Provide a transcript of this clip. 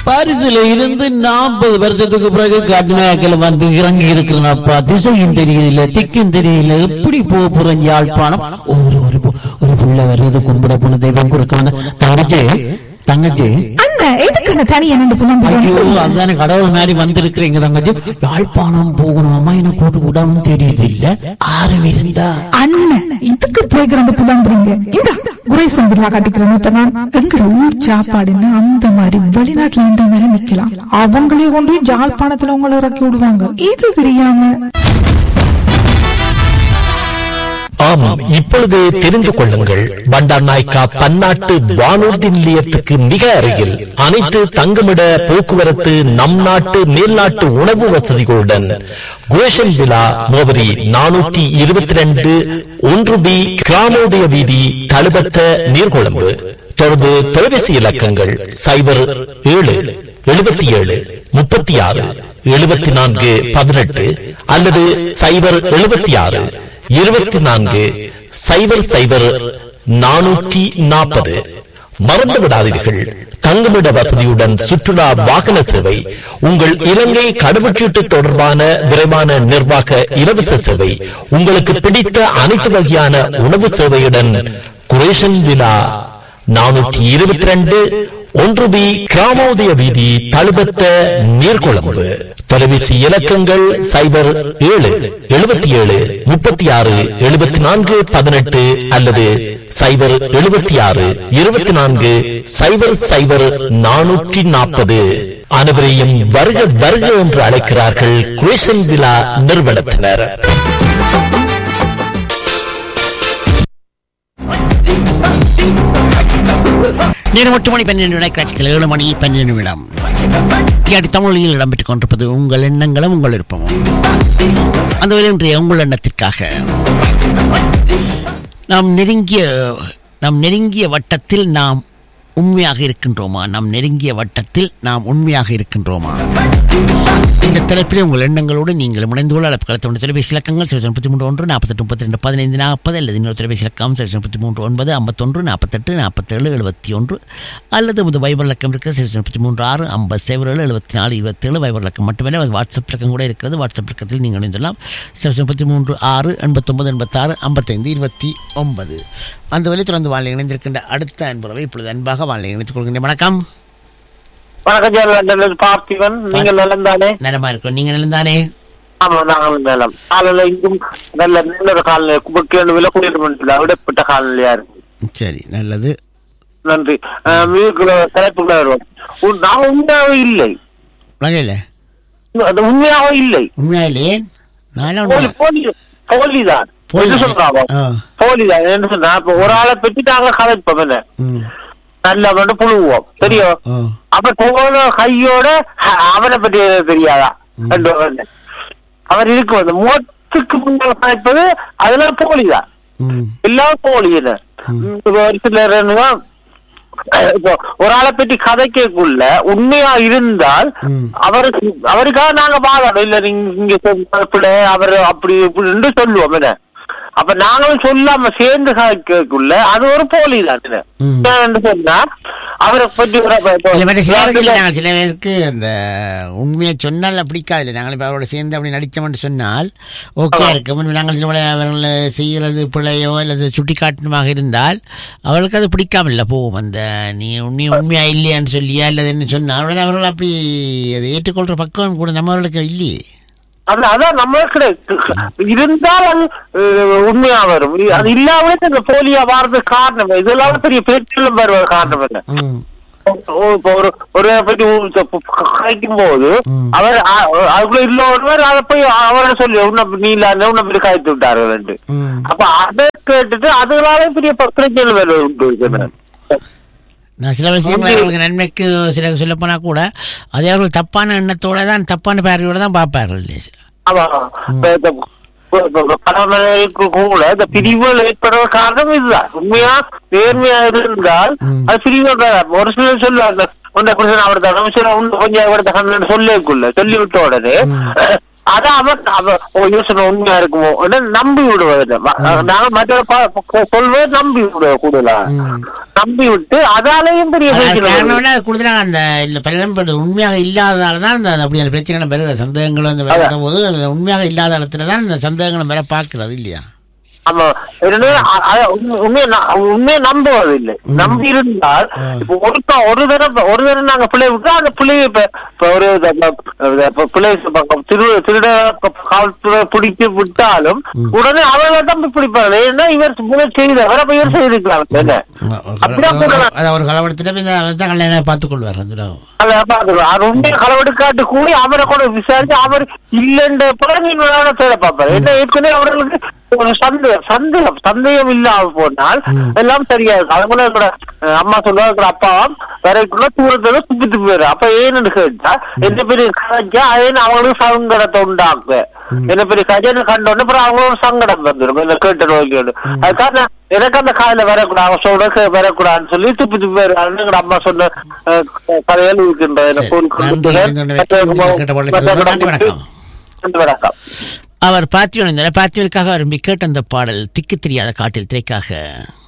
பாரிஸ்ல இருந்து நாற்பது வருஷத்துக்கு பிறகு கடுமையாக்கல வந்து இறங்கி இருக்கிறனப்பா திசையும் தெரியல திக்கும் தெரியல எப்படி போக போறேன் யாழ்ப்பாணம் ஒரு ஒரு பு- ஒரு புள்ள வருது கும்பிட போன தெய்வம் கொடுக்க வந்த தங்கச்சி தங்கச்சி அண்ணா எதுக்கு தனியா நின்று புலம்புறீங்க ஐயோ அதுதானே கடவுள் மாதிரி வந்திருக்கிறீங்க தங்கச்சி யாழ்ப்பாணம் போகணும் அம்மா என்ன கூட்டு கூடாம தெரியுது இல்ல ஆறும் இருந்தா அண்ணன் இதுக்கு போய் கிடந்து புலம்புறீங்க இந்த குரேசன் பில்லா காட்டிக்கிறேன் நான் எங்கட ஊர் சாப்பாடுன்னு அந்த மாதிரி வெளிநாட்டுல இருந்த மாதிரி நிக்கலாம் அவங்களே கொண்டு போய் ஜாழ்ப்பாணத்துல உங்களை இறக்கி விடுவாங்க இது தெரியாம ஆமாம் இப்பொழுது தெரிந்து கொள்ளுங்கள் பண்டார் நாய்க்கா பன்னாட்டு வானூர்தி நிலையத்துக்கு மிக அருகில் அனைத்து தங்குமிட போக்குவரத்து நம் நாட்டு மேல்நாட்டு உணவு வசதிகளுடன் குரேஷன் விழா முகவரி நானூற்றி இருபத்தி ரெண்டு ஒன்று பி கிராமோதய வீதி தழுபத்த நீர்கொழும்பு தொடர்பு தொலைபேசி இலக்கங்கள் சைபர் ஏழு எழுபத்தி ஏழு முப்பத்தி ஆறு எழுபத்தி நான்கு பதினெட்டு அல்லது சைபர் எழுபத்தி ஆறு இருபத்தி நான்கு சைபர் சைபர் நானூற்றி நாற்பது மறந்து விடாதீர்கள் தங்குமிட வசதியுடன் சுற்றுலா வாகன சேவை உங்கள் இலங்கை கடவுச்சீட்டு தொடர்பான விரைவான நிர்வாக இலவச சேவை உங்களுக்கு பிடித்த அனைத்து வகையான உணவு சேவையுடன் குரேஷன் விழா நானூற்றி இருபத்தி ரெண்டு ஒன்று பி கிராமோதய வீதி தழுபத்த நீர்கொழும்பு தொலைபேசி இலக்கங்கள் சைபர் ஏழு எழுபத்தி ஏழு முப்பத்தி ஆறு எழுபத்தி நான்கு பதினெட்டு அல்லது சைபர் எழுபத்தி ஆறு இருபத்தி நான்கு சைபர் சைபர் நானூற்றி நாற்பது அனைவரையும் வருக வருக என்று அழைக்கிறார்கள் குரேஷன் விழா நிறுவனத்தினர் நேரம் எட்டு மணி பன்னிரண்டு விடைக்காட்சிகள் ஏழு மணி பன்னிரண்டு நிமிடம் கேட்டு தமிழில் இடம்பெற்றுக் கொண்டிருப்பது உங்கள் எண்ணங்களும் உங்கள் விருப்பமும் அந்த வேலை இன்றைய உங்கள் எண்ணத்திற்காக நாம் நெருங்கிய நாம் நெருங்கிய வட்டத்தில் நாம் உண்மையாக இருக்கின்றோமா நாம் நெருங்கிய வட்டத்தில் நாம் உண்மையாக இருக்கின்றோமா இந்த தலைப்பிலே உங்கள் எண்ணங்களோடு நீங்கள் இணைந்து கொள்ள அழைப்பு கலத்த தொலைபேசி இலக்கங்கள் சிவசன் முப்பத்தி மூன்று ஒன்று நாற்பத்தெட்டு முப்பத்தி ரெண்டு பதினைந்து நாற்பது அல்லது இன்னொரு தொலைபேசி இலக்கம் சிவசன் முப்பத்தி மூன்று ஒன்பது ஐம்பத்தொன்று நாற்பத்தெட்டு நாற்பத்தேழு எழுபத்தி ஒன்று அல்லது முது வைபர் இலக்கம் இருக்கிற சிவசன் முப்பத்தி மூன்று ஆறு ஐம்பது சைபர் ஏழு எழுபத்தி நாலு இருபத்தேழு வைபர் இலக்கம் மட்டுமல்ல அது வாட்ஸ்அப் இலக்கம் கூட இருக்கிறது வாட்ஸ்அப் இலக்கத்தில் நீங்கள் இணைந்துள்ளலாம் சிவசன் முப்பத்தி மூன்று ஆறு எண்பத்தொன்பது எண்பத்தாறு ஐம்பத்தைந்து இருபத்தி ஒன்பது அந்த வழி தொடர்ந்து வாழ்க்கை இணைந்திருக்கின்ற அடுத்த அன்புறவை இப்பொழுது அன்பாக வாழ்க்கை இணைத்துக் கொள்கின்றேன் வணக்கம் வணக்கம் ஜெயலலிதா பார்த்திபன் நீங்கள் நலம் தானே நலமா இருக்கிறோம் நீங்கள் நலந்தானே ஆமா நாங்களும் நலம் காலையில இங்கும் நல்ல நல்ல காலநிலை முக்கிய விலை குளிர்மண்டல விடப்பட்ட காலநிலையா இருக்கு சரி நல்லது நன்றி அஹ், இதுக்குள்ள தலைப்புக்குள்ள வருவோம் உன்- நான் உண்மையாவே இல்லை வகையில் அது உண்மையாவே இல்லை உண்மையிலே நானும் போலி போலி போலிதான் போலி. என்ன சொல்றாங்க ஆ. போலிதான் என்ன சொன்னா இப்ப ஒரு ஆளை பற்றி நாங்க கதைப்போம் என்ன ம் நல்ல மட்டும் புழுவோம் தெரியும் ஓ அப்ப போன கையோட அ- அவனை பற்றி எதுவும் தெரியாதா ரெண்டு பேரும். அவர் இருக்கு வந்து முகத்துக்கு முன்னால் கதைப்பது அதெல்லாம் போலிதான் ம் எல்லாம் போலி என்ன இப்ப ஒரு சிலர் என்னன்னா, இப்போ ஒரு ஆளை பற்றி கதைக்கக்குள்ள உண்மையா இருந்தால் ம். அவருக்கு அவருக்காக நாங்க வாழணும் இல்ல நீங்க இங்க சொல்ல அவர் அப்படி இப்படின்னு சொல்லுவோம் என்ன அப்ப நாங்களும் சொல்லாம சேர்ந்து கதைக்கக்குள்ள அது ஒரு போலி தான் ம். சொன்னா அவரை பற்றி ஒரு- இப்போ- இல்லை மற்ற சிலருக்கு இல்லை நாங்கள் சில பேருக்கு அந்த உண்மையை சொன்னால் பிடிக்காது இல்லை நாங்கள் இப்போ அவரோட சேர்ந்து அப்படி நடித்தோம்னு சொன்னால் ஓகே இருக்கு முன்பு நாங்கள் சில வேளை அவர்களை செய்கிறது பிழையோ அல்லது சுட்டி காட்டணுமாக இருந்தால் அவளுக்கு அது பிடிக்காம இல்லை போகும் அந்த நீ உண்மை உண்மையா இல்லையான்னு சொல்லியா அல்லது என்ன சொன்னால் உடனே அவர்கள் அப்படி அதை ஏற்றுக்கொள்கிற பக்கம் கூட நம்மவர்களுக்கு இல்லையே அது அதான் நம்மளுக்கு இருந்தால் அது அஹ், உண்மையா வரும் அது இல்லாமலே இந்த போலியா வாரதுக்கு காரணம் இதெல்லாம் பெரிய பேச்சுகளும் வருவது காரணம் இல்லை ம் ஓ, இப்ப ஒரு ஒரு பற்றி கழிக்கும் போது அவர் அ- அதுக்குள்ள இல்ல ஒருவர் அதை போய் அவரை சொல்லி உன்னை நீ இல்லாத உன்னை போய் கழித்து விட்டார்கள் என்று ம் அப்ப அதை கேட்டுட்டு அதனால பெரிய பிரச்சனைகள் வருவது உண்டு இருக்கிறது. நான் சில விஷயங்கள் அவர்களுக்கு நன்மைக்கு சில சொல்லப்போனால் கூட அதே அவர்கள் தப்பான எண்ணத்தோட தான் தப்பான பார்வையோட தான் பார்ப்பார்கள் இல்லையா சில ஆமா இப்ப இந்த இப்ப- இப்ப பரமனுக்கு கூட இந்த பிரிவுகள் ஏற்படுற காரணம் இதுதான் உண்மையா நேர்மையா இருந்தால் அது பிரிவுகள் வராது. ஒரு சிலர் சொல்லுவாங்க உன்னை குறிச்சு அவர் தரம் சில உன்னை கொஞ்சம் அவர் தகன்னு சொல்லிக்குள்ள சொல்லி விட்ட உடனே அதான் அவன் அவன் ஓ யோசனை உண்மையா இருக்குமோ என்று நம்பி விடுவது நாங்க மற்ற சொல்வது நம்பி விடுவ கூடுதலா நம்பி விட்டு அதாலேயும் பெரிய அது பிரச்சனை காரணம் வருது. என்ன, அது கூடுதலாக அந்த இல்ல பலரும் பட்டு உண்மையாக இல்லாததால தான் இந்த அப்படியான பிரச்சனை பெருகிற சந்தேகங்களும் இந்த வருகிற போது அது உண்மையாக இல்லாத இடத்துல தான் இந்த சந்தேகங்களை வேற பார்க்கிறது இல்லையா ஆமா என்னன்னா, அ- அ- உண்மை- உண்மையை ந- உண்மையை நம்புவது இல்லை நம்பி இருந்தால் இப்ப ஒருத்த ஒரு தடவை ஒரு தடவை நாங்க பிள்ளை விட்டா அந்த பிள்ளைய இப்ப இப்ப ஒரு த- த- இப்ப பிள்ளை பக்கம் திரு திருட காவல்துறை பிடிச்சு விட்டாலும் உடனே அவங்கள தான் போய் பிடிப்பாங்க ஏன்னா இவர் முதல் செய்தவர் அப்ப இவர் செய்திருக்கலாம் என்ன அப்படிதான் கூட அது ஒரு கலவரத்தில் இந்த தான் கல்யாணம் பார்த்துக்கொள்வார் அந்த அதை பாத்துக்கலாம் அவர் உண்மையை களவெடுக்காட்டு கூடி அவரை கூட விசாரிச்சு அவர் இல்லைன்ற பிறகு இன்னொரு தேட பார்ப்பாரு என்ன ஏற்கனவே அவர்களுக்கு ஒரு சந்தேகம் சந்தேகம் சந்தேகம் இல்லாம போனால் எல்லாம் சரியா இருக்கும் அது கூட கூட அஹ், அம்மா சொல்லுவா கூட அப்பாவும் வரைக்குள்ள தூரத்துல சுத்திட்டு போயிரு அப்ப ஏன்னு கேட்டா என்ன பெரிய கதைச்சா ஏன்னு அவங்களுக்கு சங்கடத்தை உண்டாக்கு என்ன பெரிய கஜன்னு கண்டோன்னு அப்புறம் அவங்களுக்கு சங்கடம் வந்துடும் என்ன கேட்டு நோய்க்கு அதுக்காக நான் எனக்கு அந்த காலையில வரக்கூடாது அவன் சொல்ற வரக்கூடாதுன்னு சொல்லி துப்பி துப்பி வருவாருன்னு எங்க அம்மா சொன்ன அஹ், கதைகள் இருக்கின்ற சரி, நன்றி. இந்த கேட்ட பாடலுக்கு நன்றி, வணக்கம். நன்றி வணக்கம் அவர் பார்த்திவன் பார்த்திவனுக்காக விரும்பி கேட்ட அந்த பாடல் திக்கு தெரியாத காட்டில் திரைக்காக